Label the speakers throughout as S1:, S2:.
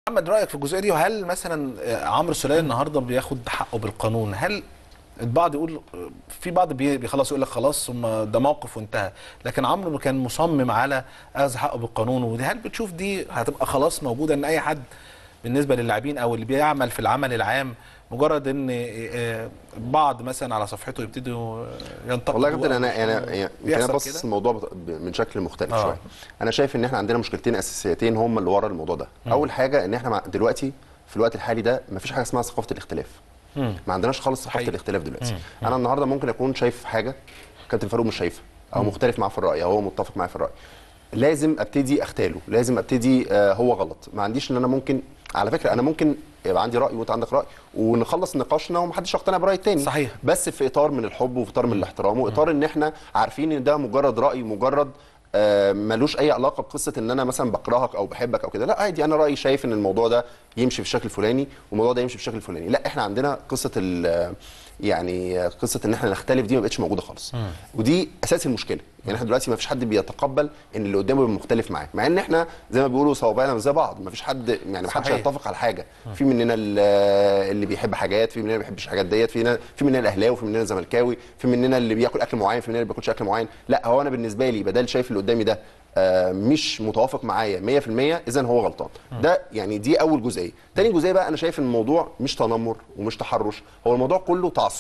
S1: محمد رايك في الجزئيه دي وهل مثلا عمرو سوليه النهارده بياخد حقه بالقانون هل البعض يقول في بعض بي- بيخلص يقول لك خلاص ثم ده موقف وانتهى لكن عمرو كان مصمم على اخذ حقه بالقانون ودي هل بتشوف دي هتبقى خلاص موجوده ان اي حد بالنسبه للاعبين او اللي بيعمل في العمل العام مجرد ان آه، بعض مثلا على صفحته يبتدوا ينتقدوا
S2: والله يا كابتن
S1: أو
S2: انا
S1: يشتموا.
S2: انا يعني يمكن
S1: بيحصل
S2: انا باصص
S1: كده؟
S2: الموضوع بط- ب- من شكل مختلف
S1: آه.
S2: شويه انا شايف ان احنا عندنا مشكلتين اساسيتين هم اللي ورا الموضوع ده اول حاجه ان احنا مع- دلوقتي في الوقت الحالي ده مفيش حاجه اسمها ثقافه الاختلاف
S1: مم.
S2: ما عندناش خالص ثقافه
S1: حقيقي.
S2: الاختلاف دلوقتي انا النهارده ممكن اكون شايف حاجه كابتن فاروق مش شايفها او مختلف معاه في الراي او هو متفق معايا في الراي لازم ابتدي اختاله لازم ابتدي آه هو غلط ما عنديش ان انا ممكن على فكره انا ممكن يبقى عندي راي وانت عندك راي ونخلص نقاشنا ومحدش يقتنع براي التاني
S1: صحيح.
S2: بس في اطار من الحب وفي اطار من الاحترام واطار ان احنا عارفين ان ده مجرد راي مجرد آه، ملوش اي علاقه بقصه ان انا مثلا بكرهك او بحبك او كده لا عادي انا رايي شايف ان الموضوع ده يمشي بالشكل الفلاني والموضوع ده يمشي بالشكل الفلاني لا احنا عندنا قصه ال- يعني قصه ان احنا نختلف دي ما بقتش موجوده خالص ودي اساس المشكله يعني احنا دلوقتي ما فيش حد بيتقبل ان اللي قدامه يبقى مختلف معاه مع ان احنا زي ما بيقولوا صوابعنا مش زي بعض ما فيش حد يعني ما حدش
S1: صحيح.
S2: هيتفق على حاجه في مننا ال- اللي بيحب حاجات في مننا اللي ما بيحبش الحاجات ديت في في مننا الاهلاوي وفي مننا الزملكاوي في مننا اللي بياكل اكل معين في مننا اللي ما بياكلش اكل معين لا هو انا بالنسبه لي بدل شايف اللي قدامي ده آه، مش متوافق معايا 100% اذا هو غلطان ده يعني دي اول جزئيه تاني جزئيه بقى انا شايف ان الموضوع مش تنمر ومش تحرش هو الموضوع كله تعصب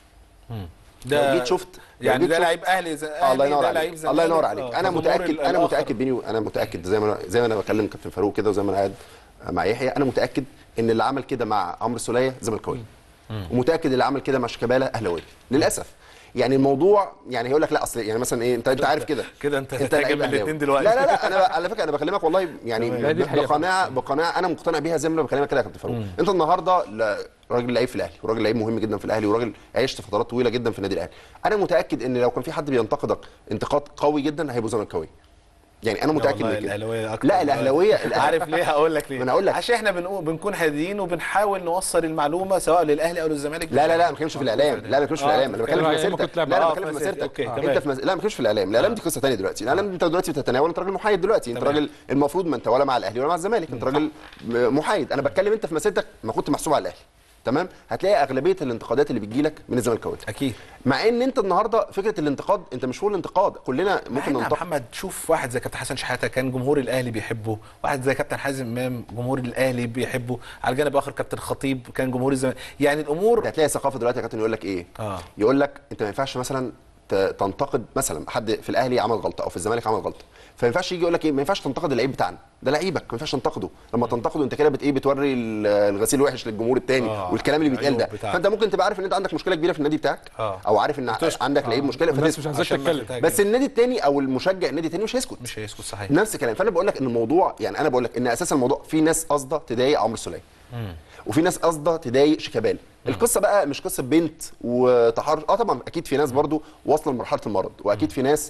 S2: لو جيت شفت لو
S1: يعني
S2: جيت
S1: ده
S2: شفت-
S1: لعيب اهلي زي
S2: آه، الله
S1: أهلي،
S2: ينور
S1: ده
S2: عليك
S1: لعيب زمالك.
S2: الله ينور عليك
S1: آه،
S2: انا
S1: فجمهور
S2: متاكد انا
S1: الآخر.
S2: متاكد بيني انا متاكد زي ما أنا زي ما انا بكلم كابتن فاروق كده وزي ما انا قاعد مع يحيى انا متاكد ان اللي عمل كده مع عمرو السوليه زملكاوي ومتاكد اللي عمل كده مع شيكابالا اهلاوي للاسف يعني الموضوع يعني هيقول لك لا اصل يعني مثلا ايه انت انت عارف كده
S1: كده أنت
S2: لعيب
S1: هتهاجم
S2: أهلاوي.
S1: الاتنين دلوقتي.
S2: لا لا لا انا على فكره انا بكلمك والله يعني
S1: تمام.
S2: ب-
S3: هي دي الحقيقة
S2: بقناعه بقناعه انا مقتنع بيها زي ما انا بكلمك كده يا كابتن فاروق انت النهارده لا- راجل لعيب في الاهلي وراجل لعيب مهم جدا في الاهلي وراجل عشت فترات طويله جدا في النادي الاهلي انا متاكد ان لو كان في حد بينتقدك انتقاد قوي جدا هيبقوا زملكاوي يعني انا
S1: لا
S2: متاكد
S1: والله
S2: من كده
S1: الاهلاويه اكتر
S2: لا الاهلاويه الأهل-
S1: عارف ليه هقول لك ليه
S2: ما أنا أقول لك.
S1: عشان احنا بنقول بنكون هاديين وبنحاول نوصل المعلومه سواء للاهلي او للزمالك
S2: لا لا لا ما بتكلمش في الاعلام لا ما بتكلمش في
S1: آه،
S2: الاعلام انا بتكلم في
S3: أيام ما
S2: مسيرتك
S3: كنت
S2: لا
S3: لعب.
S2: انا
S1: آه،
S2: بتكلم في
S1: في مسيرتك.
S2: مسيرتك
S1: أوكي،
S2: انت
S1: تمام.
S2: في مز... لا ما بتكلمش في الاعلام الاعلام دي قصه ثانيه دلوقتي الاعلام انت دلوقتي بتتناول انت راجل محايد دلوقتي انت
S1: تمام.
S2: راجل المفروض ما انت ولا مع الاهلي ولا مع الزمالك انت راجل م- محايد انا بتكلم انت في مسيرتك ما كنت محسوب على الاهلي تمام هتلاقي اغلبيه الانتقادات اللي بتجيلك من الزملكاويه
S1: اكيد
S2: مع ان انت النهارده فكره الانتقاد انت مش فوق الانتقاد كلنا
S1: ممكن
S2: ممكن
S1: يا
S2: ننتقد
S1: محمد شوف واحد زي كابتن حسن شحاته كان جمهور الاهلي بيحبه واحد زي كابتن حازم امام جمهور الاهلي بيحبه على الجانب الاخر كابتن خطيب كان جمهور الزمالك يعني الامور
S2: ده هتلاقي ثقافه دلوقتي يا كابتن يقول لك ايه
S1: آه.
S2: يقول لك انت ما ينفعش مثلا ت- تنتقد مثلا حد في الاهلي عمل غلطه او في الزمالك عمل غلطه فما ينفعش يجي يقول لك ايه ما ينفعش تنتقد اللعيب بتاعنا ده لعيبك ما ينفعش تنتقده لما تنتقده انت كده بت ايه بتوري ال- الغسيل وحش للجمهور التاني
S1: آه.
S2: والكلام اللي بيتقال ده
S1: العيوب بتاعته.
S2: فانت ممكن تبقى عارف ان انت عندك مشكله كبيره في النادي بتاعك
S1: آه.
S2: او عارف ان
S1: وتسكت.
S2: عندك لعيب مشكله
S3: الناس مش
S2: فتسكت
S3: عايزاك
S1: عشان ما
S3: تتكلم
S1: تتهاجم.
S2: بس النادي التاني او المشجع النادي التاني مش هيسكت
S1: مش هيسكت صحيح
S2: نفس الكلام فانا بقول لك ان الموضوع يعني انا بقول لك ان اساس الموضوع في ناس قاصده تضايق عمرو السوليه وفي ناس قاصده تضايق شيكابالا القصه بقى مش قصه بنت وتحرش اه طبعا اكيد في ناس برضو واصله لمرحله المرض واكيد في ناس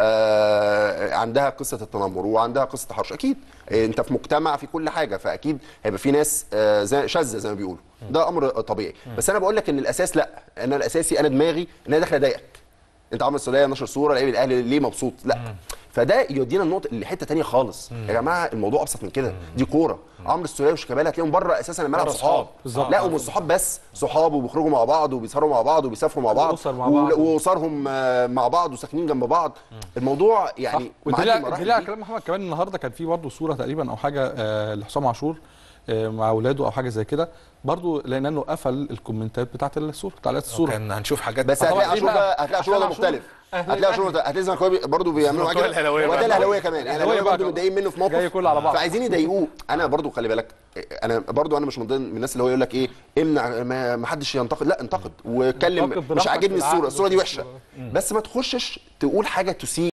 S2: آه عندها قصه التنمر وعندها قصه التحرش اكيد آه، انت في مجتمع في كل حاجه فاكيد هيبقى في ناس آه زي شاذه زي ما بيقولوا ده امر طبيعي بس انا بقول لك ان الاساس لا انا الاساسي انا دماغي ان انا داخل اضايقك انت عمرو السوليه نشر صوره لعيب الاهلي ليه مبسوط لا فده يودينا النقطه لحته تانية خالص يا جماعه الموضوع ابسط من كده دي كوره عمرو السوليه وشيكابالا هتلاقيهم بره اساسا الملعب
S1: بره
S2: صحاب
S1: صحاب.
S3: بالظبط.
S2: لا ومش صحاب بس صحاب وبيخرجوا مع بعض وبيسهروا مع بعض وبيسافروا مع بعض
S3: وأسر مع
S2: و-
S3: بعض.
S2: واسرهم آه، مع بعض وساكنين جنب بعض الموضوع يعني
S3: ودليل
S2: معدي المراحل
S3: دليل على
S2: دي.
S3: كلام محمد كمان النهارده كان في برضه صوره تقريبا او حاجه آه، لحسام عاشور آه، مع اولاده او حاجه زي كده برضه لانه قفل الكومنتات بتاعت الصوره تعليقات الصوره
S1: كان هنشوف حاجات
S2: بس
S3: طبعا
S2: هتلاقي
S3: إيه
S2: عاشور
S3: بقى؟
S2: بقى هتلاقي عاشور
S3: عشان
S2: ده
S3: عاشور
S2: مختلف
S3: أهل
S2: هتلاقي عاشور
S3: الأهلي.
S2: هتلاقي زملكاوي برضه بيعملوا
S1: بتوع
S2: حاجه
S1: الأهلاوية
S2: وده
S1: بقى.
S2: الاهلاويه كمان
S3: الأهلاوية
S2: الاهلاويه برضه
S3: بقى
S2: متضايقين منه في موقف
S3: جاي كله على بعض.
S2: فعايزين يضايقوه انا برضه خلي بالك انا برضه انا مش من ضمن من الناس اللي هو يقول لك ايه امنع ما ما حدش ينتقد لا انتقد واتكلم
S3: انتقد
S2: مش
S3: براحتك
S2: عاجبني
S3: في
S2: الصوره
S3: العقد
S2: الصوره دي
S3: وفي
S2: وحشه بس ما تخشش تقول حاجه تسيء